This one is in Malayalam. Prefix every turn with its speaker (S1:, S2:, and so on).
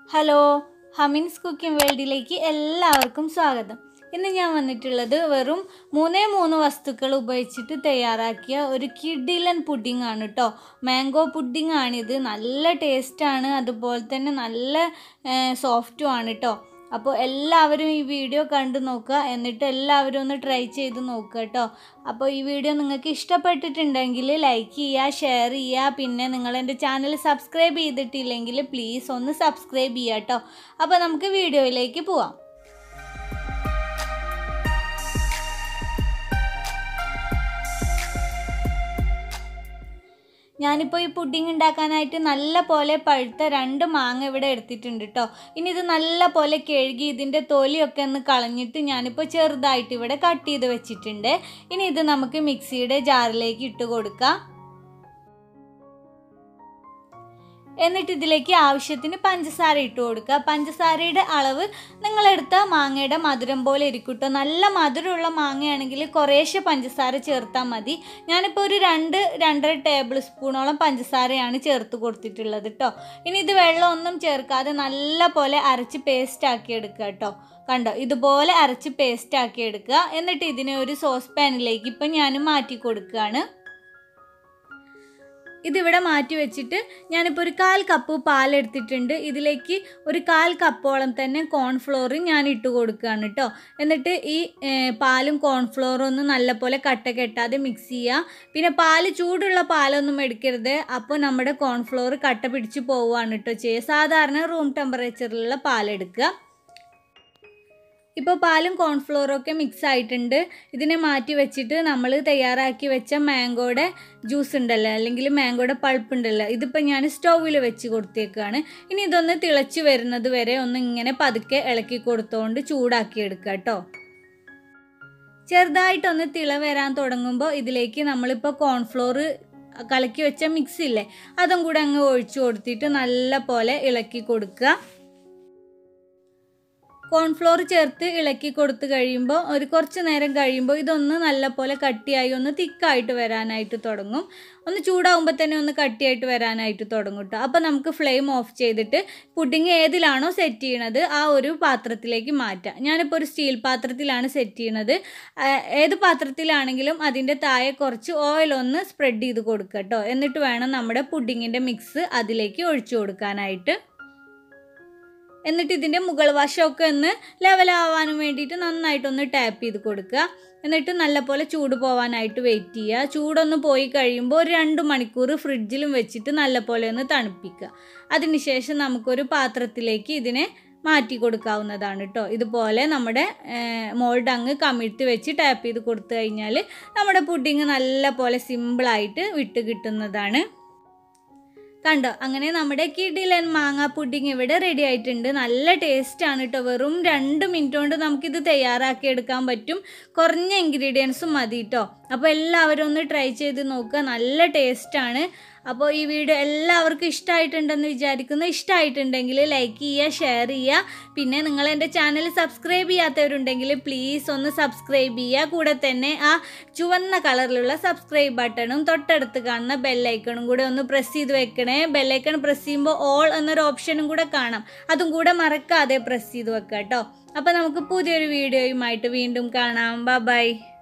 S1: ഹലോ ഹമിൻസ് കുക്കിംഗ് വേൾഡിലേക്ക് എല്ലാവർക്കും സ്വാഗതം ഇന്ന് ഞാൻ വന്നിട്ടുള്ളത് വെറും മൂന്നേ മൂന്ന് വസ്തുക്കൾ ഉപയോഗിച്ചിട്ട് തയ്യാറാക്കിയ ഒരു കിഡിലൻ പുഡിംഗ് ആണ് കേട്ടോ മാംഗോ പുഡിംഗ് ആണിത് നല്ല ടേസ്റ്റാണ് അതുപോലെ തന്നെ നല്ല സോഫ്റ്റും ആണ് കേട്ടോ അപ്പോൾ എല്ലാവരും ഈ വീഡിയോ കണ്ടു നോക്കുക എന്നിട്ട് എല്ലാവരും ഒന്ന് ട്രൈ ചെയ്ത് നോക്കുക കേട്ടോ അപ്പോൾ ഈ വീഡിയോ നിങ്ങൾക്ക് ഇഷ്ടപ്പെട്ടിട്ടുണ്ടെങ്കിൽ ലൈക്ക് ചെയ്യുക ഷെയർ ചെയ്യുക പിന്നെ നിങ്ങൾ എൻ്റെ ചാനൽ സബ്സ്ക്രൈബ് ചെയ്തിട്ടില്ലെങ്കിൽ പ്ലീസ് ഒന്ന് സബ്സ്ക്രൈബ് ചെയ്യുക കേട്ടോ അപ്പോൾ നമുക്ക് വീഡിയോയിലേക്ക് പോവാം ഞാനിപ്പോൾ ഈ പുഡിംഗ് ഉണ്ടാക്കാനായിട്ട് നല്ല പോലെ പഴുത്ത രണ്ട് മാങ്ങ ഇവിടെ എടുത്തിട്ടുണ്ട് കേട്ടോ ഇനി ഇത് നല്ല പോലെ കഴുകി ഇതിൻ്റെ തൊലിയൊക്കെ ഒന്ന് കളഞ്ഞിട്ട് ഞാനിപ്പോൾ ചെറുതായിട്ട് ഇവിടെ കട്ട് ചെയ്ത് വെച്ചിട്ടുണ്ട് ഇനി ഇത് നമുക്ക് മിക്സിയുടെ ജാറിലേക്ക് ഇട്ട് കൊടുക്കാം എന്നിട്ട് ഇതിലേക്ക് ആവശ്യത്തിന് പഞ്ചസാര ഇട്ട് കൊടുക്കുക പഞ്ചസാരയുടെ അളവ് നിങ്ങളെടുത്ത മാങ്ങയുടെ മധുരം പോലെ ഇരിക്കട്ടോ നല്ല മധുരമുള്ള മാങ്ങയാണെങ്കിൽ കുറേശ്ശെ പഞ്ചസാര ചേർത്താൽ മതി ഞാനിപ്പോൾ ഒരു രണ്ട് രണ്ടര ടേബിൾ സ്പൂണോളം പഞ്ചസാരയാണ് ചേർത്ത് കൊടുത്തിട്ടുള്ളത് കേട്ടോ ഇനി ഇത് വെള്ളമൊന്നും ചേർക്കാതെ നല്ല പോലെ അരച്ച് പേസ്റ്റ് ആക്കി എടുക്കുക കേട്ടോ കണ്ടോ ഇതുപോലെ അരച്ച് പേസ്റ്റ് ആക്കി എടുക്കുക എന്നിട്ട് ഇതിനെ ഒരു സോസ് പാനിലേക്ക് ഇപ്പം ഞാൻ മാറ്റി കൊടുക്കുകയാണ് ഇതിവിടെ മാറ്റി വെച്ചിട്ട് ഞാനിപ്പോൾ ഒരു കാൽ കപ്പ് പാലെടുത്തിട്ടുണ്ട് ഇതിലേക്ക് ഒരു കാൽ കപ്പോളം തന്നെ കോൺഫ്ലോർ ഞാൻ ഇട്ട് കൊടുക്കുകയാണ് കേട്ടോ എന്നിട്ട് ഈ പാലും കോൺഫ്ലോറും ഒന്ന് നല്ലപോലെ കട്ട കെട്ടാതെ മിക്സ് ചെയ്യുക പിന്നെ പാല് ചൂടുള്ള പാലൊന്നും എടുക്കരുത് അപ്പോൾ നമ്മുടെ കോൺഫ്ലോർ കട്ട പിടിച്ച് പോവുകയാണ് കേട്ടോ ചെയ്യുക സാധാരണ റൂം ടെമ്പറേച്ചറിലുള്ള പാലെടുക്കുക ഇപ്പോൾ പാലും കോൺഫ്ലോറും ഒക്കെ മിക്സ് ആയിട്ടുണ്ട് ഇതിനെ മാറ്റി വെച്ചിട്ട് നമ്മൾ തയ്യാറാക്കി വെച്ച മാംഗോയുടെ ജ്യൂസ് ഉണ്ടല്ലോ അല്ലെങ്കിൽ മാംഗോയുടെ പൾപ്പ് ഉണ്ടല്ലോ ഇതിപ്പോൾ ഞാൻ സ്റ്റൗവിൽ വെച്ച് കൊടുത്തേക്കാണ് ഇനി ഇതൊന്ന് തിളച്ച് വരുന്നത് വരെ ഒന്ന് ഇങ്ങനെ പതുക്കെ ഇളക്കി കൊടുത്തുകൊണ്ട് ചൂടാക്കി എടുക്കുക കേട്ടോ ചെറുതായിട്ടൊന്ന് തിള വരാൻ തുടങ്ങുമ്പോൾ ഇതിലേക്ക് നമ്മളിപ്പോൾ കോൺഫ്ലോർ കലക്കി വെച്ച മിക്സ് ഇല്ലേ അതും കൂടെ അങ്ങ് ഒഴിച്ചു കൊടുത്തിട്ട് നല്ല പോലെ ഇളക്കി കൊടുക്കുക കോൺഫ്ലോർ ചേർത്ത് ഇളക്കി കൊടുത്തു കഴിയുമ്പോൾ ഒരു കുറച്ച് നേരം കഴിയുമ്പോൾ ഇതൊന്ന് നല്ലപോലെ കട്ടിയായി ഒന്ന് തിക്കായിട്ട് വരാനായിട്ട് തുടങ്ങും ഒന്ന് ചൂടാവുമ്പോൾ തന്നെ ഒന്ന് കട്ടിയായിട്ട് വരാനായിട്ട് തുടങ്ങും കേട്ടോ അപ്പോൾ നമുക്ക് ഫ്ലെയിം ഓഫ് ചെയ്തിട്ട് പുഡിങ് ഏതിലാണോ സെറ്റ് ചെയ്യണത് ആ ഒരു പാത്രത്തിലേക്ക് മാറ്റാം ഞാനിപ്പോൾ ഒരു സ്റ്റീൽ പാത്രത്തിലാണ് സെറ്റ് ചെയ്യണത് ഏത് പാത്രത്തിലാണെങ്കിലും അതിൻ്റെ താഴെ കുറച്ച് ഓയിൽ ഒന്ന് സ്പ്രെഡ് ചെയ്ത് കൊടുക്കുക കേട്ടോ എന്നിട്ട് വേണം നമ്മുടെ പുഡിങ്ങിൻ്റെ മിക്സ് അതിലേക്ക് ഒഴിച്ചു കൊടുക്കാനായിട്ട് എന്നിട്ട് ഇതിൻ്റെ മുകൾ വശമൊക്കെ ഒന്ന് ലെവലാവാനും വേണ്ടിയിട്ട് നന്നായിട്ടൊന്ന് ടാപ്പ് ചെയ്ത് കൊടുക്കുക എന്നിട്ട് നല്ലപോലെ ചൂട് പോകാനായിട്ട് വെയിറ്റ് ചെയ്യുക ചൂടൊന്ന് പോയി കഴിയുമ്പോൾ ഒരു രണ്ട് മണിക്കൂർ ഫ്രിഡ്ജിലും വെച്ചിട്ട് നല്ലപോലെ ഒന്ന് തണുപ്പിക്കുക അതിനുശേഷം നമുക്കൊരു പാത്രത്തിലേക്ക് ഇതിനെ മാറ്റി കൊടുക്കാവുന്നതാണ് കേട്ടോ ഇതുപോലെ നമ്മുടെ മോൾഡ് അങ്ങ് കമിഴ്ത്തി വെച്ച് ടാപ്പ് ചെയ്ത് കൊടുത്തു കഴിഞ്ഞാൽ നമ്മുടെ പുഡിങ് നല്ല പോലെ സിമ്പിളായിട്ട് വിട്ട് കിട്ടുന്നതാണ് കണ്ടോ അങ്ങനെ നമ്മുടെ കിടിലൻ മാങ്ങ പുഡിങ് ഇവിടെ റെഡി ആയിട്ടുണ്ട് നല്ല ടേസ്റ്റാണ് കേട്ടോ വെറും രണ്ട് മിനിറ്റ് കൊണ്ട് നമുക്കിത് തയ്യാറാക്കി എടുക്കാൻ പറ്റും കുറഞ്ഞ ഇൻഗ്രീഡിയൻസും മതി കേട്ടോ അപ്പോൾ എല്ലാവരും ഒന്ന് ട്രൈ ചെയ്ത് നോക്കുക നല്ല ടേസ്റ്റാണ് അപ്പോൾ ഈ വീഡിയോ എല്ലാവർക്കും ഇഷ്ടമായിട്ടുണ്ടെന്ന് വിചാരിക്കുന്നു ഇഷ്ടമായിട്ടുണ്ടെങ്കിൽ ലൈക്ക് ചെയ്യുക ഷെയർ ചെയ്യുക പിന്നെ നിങ്ങൾ എൻ്റെ ചാനൽ സബ്സ്ക്രൈബ് ചെയ്യാത്തവരുണ്ടെങ്കിൽ പ്ലീസ് ഒന്ന് സബ്സ്ക്രൈബ് ചെയ്യുക കൂടെ തന്നെ ആ ചുവന്ന കളറിലുള്ള സബ്സ്ക്രൈബ് ബട്ടണും തൊട്ടടുത്ത് കാണുന്ന ബെല്ലൈക്കണും കൂടെ ഒന്ന് പ്രസ് ചെയ്ത് വെക്കണേ ബെല്ലൈക്കൺ പ്രസ് ചെയ്യുമ്പോൾ ഓൾ എന്നൊരു ഓപ്ഷനും കൂടെ കാണാം അതും കൂടെ മറക്കാതെ പ്രസ് ചെയ്ത് വെക്കുക കേട്ടോ അപ്പോൾ നമുക്ക് പുതിയൊരു വീഡിയോയുമായിട്ട് വീണ്ടും കാണാം ബൈ